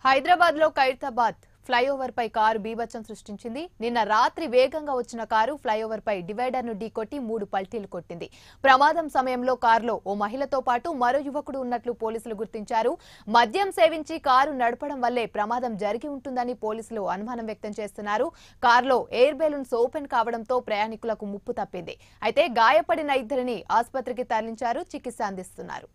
హైదరాబాద్ లో ఖైరతాబాద్ ఫ్లైఓవర్ పై కారు బీభత్సం సృష్టించింది నిన్న రాత్రి వేగంగా వచ్చిన కారు ఫ్లైఓవర్ పై డివైడర్ ను ఢీకొట్టి మూడు పల్టీలు కొట్టింది ప్రమాదం సమయంలో కారులో ఓ మహిళతో పాటు మరో యువకుడు ఉన్నట్లు పోలీసులు గుర్తించారు మద్యం సేవించి కారు నడపడం వల్లే ప్రమాదం జరిగి ఉంటుందని పోలీసులు అనుమానం వ్యక్తం చేస్తున్నారు కారులో ఎయిర్ బెలూన్స్ ఓపెన్ కావడంతో ప్రయాణికులకు ముప్పు తప్పింది అయితే గాయపడిన ఇద్దరిని ఆసుపత్రికి తరలించారు చికిత్స అందిస్తున్నారు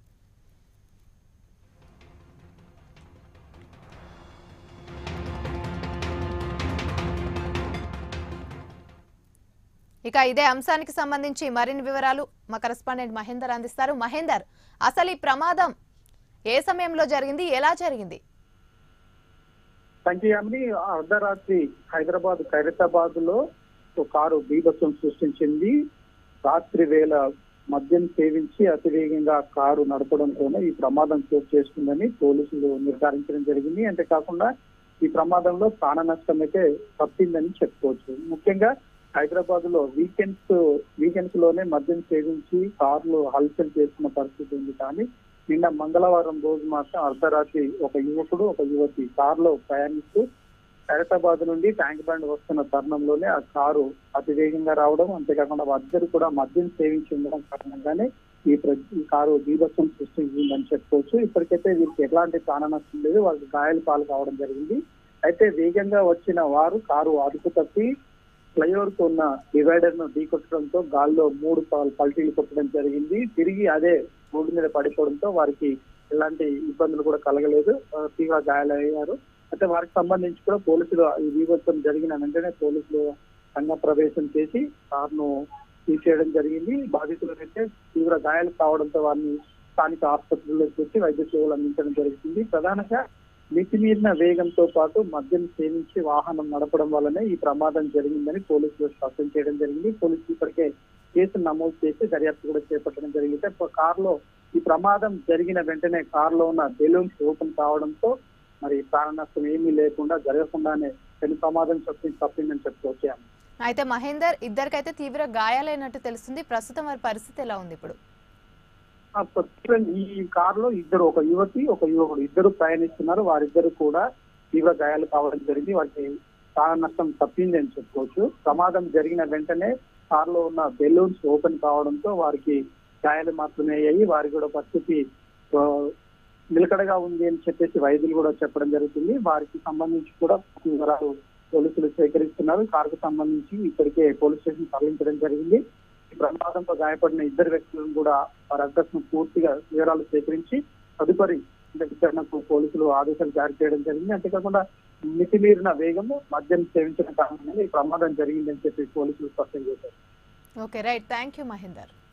ఇక ఇదే అంశానికి సంబంధించి మరిన్ని వివరాలు మా కరెస్పాండెంట్ మహేందర్ అందిస్తారు మహేందర్ అసలు ఈ ప్రమాదం ఏ సమయంలో జరిగింది ఎలా జరిగింది సంజయామిని అర్ధరాత్రి హైదరాబాద్ ఖైరతాబాద్ లో ఒక కారు బీభత్సం సృష్టించింది రాత్రి వేళ మద్యం సేవించి అతివేగంగా కారు నడపడంతోనే ఈ ప్రమాదం చోటు చేసుకుందని పోలీసులు నిర్ధారించడం జరిగింది అంతేకాకుండా ఈ ప్రమాదంలో ప్రాణ నష్టం అయితే తప్పిందని చెప్పుకోవచ్చు ముఖ్యంగా హైదరాబాద్ లో వీకెండ్స్ వీకెండ్స్ లోనే మద్యం సేవించి కార్లు హల్చల్ చేస్తున్న పరిస్థితి ఉంది కానీ నిన్న మంగళవారం రోజు మాత్రం అర్ధరాత్రి ఒక యువకుడు ఒక యువతి కారులో ప్రయాణిస్తూ ఖైరతాబాద్ నుండి ట్యాంక్ బండ్ వస్తున్న తరుణంలోనే ఆ కారు అతివేగంగా రావడం అంతేకాకుండా వారిద్దరు కూడా మద్యం సేవించి ఉండడం కారణంగానే ఈ ప్ర- ఈ కారు బీభత్సం సృష్టించిందని చెప్పుకోవచ్చు ఇప్పటికైతే వీరికి ఎలాంటి ప్రాణ నష్టం లేదు వాళ్ళకి గాయాల పాలు కావడం జరిగింది అయితే వేగంగా వచ్చిన వారు కారు అదుపు తప్పి ఫ్లైఓవర్ కు ఉన్న డివైడర్ ను ఢీకొట్టడంతో గాల్లో మూడు పల్- పల్టీలు కొట్టడం జరిగింది తిరిగి అదే రోడ్డు మీద పడిపోవడంతో వారికి ఎలాంటి ఇబ్బందులు కూడా కలగలేదు ఆ, తీవ్ర గాయాలయ్యారు అయితే వారికి సంబంధించి కూడా పోలీసులు ఈ విభత్సం జరిగిన వెంటనే పోలీసులు రంగ ప్రవేశం చేసి కారును తీసేయడం జరిగింది బాధితులనైతే తీవ్ర గాయాలు కావడంతో వారిని స్థానిక ఆసుపత్రిలో చేసి వైద్య సేవలు అందించడం జరుగుతుంది ప్రధానంగా మితిమీరిన వేగంతో పాటు మద్యం సేవించి వాహనం నడపడం వల్లనే ఈ ప్రమాదం జరిగిందని పోలీసులు స్పష్టం చేయడం జరిగింది పోలీసులు ఇప్పటికే కేసు నమోదు చేసి దర్యాప్తు కూడా చేపట్టడం జరిగింది అయితే కారులో ఈ ప్రమాదం జరిగిన వెంటనే కారులో ఉన్న బెలూన్స్ ఓపెన్ కావడంతో మరి ప్రాణ నష్టం ఏమీ లేకుండా జరగకుండానే పెను ప్రమాదం తప్పి తప్పిందని చెప్పుకోవచ్చు అయితే మహేందర్ ఇద్దరికైతే తీవ్ర గాయాలైనట్టు తెలుస్తుంది ప్రస్తుతం వారి పరిస్థితి ఎలా ఉంది ఇప్పుడు ఆ ప్రస్తుతం ఈ కారులో ఇద్దరు ఒక యువతి ఒక యువకుడు ఇద్దరు ప్రయాణిస్తున్నారు వారిద్దరు కూడా తీవ్ర గాయాలు కావడం జరిగింది వారికి ప్రాణ నష్టం తప్పింది అని చెప్పుకోవచ్చు ప్రమాదం జరిగిన వెంటనే కారులో ఉన్న బెలూన్స్ ఓపెన్ కావడంతో వారికి గాయాలు మాత్రమే అయ్యాయి వారి కూడా పరిస్థితి ఆ, నిలకడగా ఉంది అని చెప్పేసి వైద్యులు కూడా చెప్పడం జరుగుతుంది వారికి సంబంధించి కూడా వివరాలు పోలీసులు సేకరిస్తున్నారు కారుకు సంబంధించి ఇప్పటికే పోలీస్ స్టేషన్ తరలించడం జరిగింది ఈ ప్రమాదంలో గాయపడిన ఇద్దరు వ్యక్తులను కూడా వారి అడ్రస్ను పూర్తిగా వివరాలు సేకరించి తదుపరి విచారణకు పోలీసులు ఆదేశాలు జారీ చేయడం జరిగింది అంతేకాకుండా మితిమీరిన వేగము మద్యం సేవించిన కారణంగా ఈ ప్రమాదం జరిగిందని చెప్పి పోలీసులు స్పష్టం చేశారు okay right thank you Mahender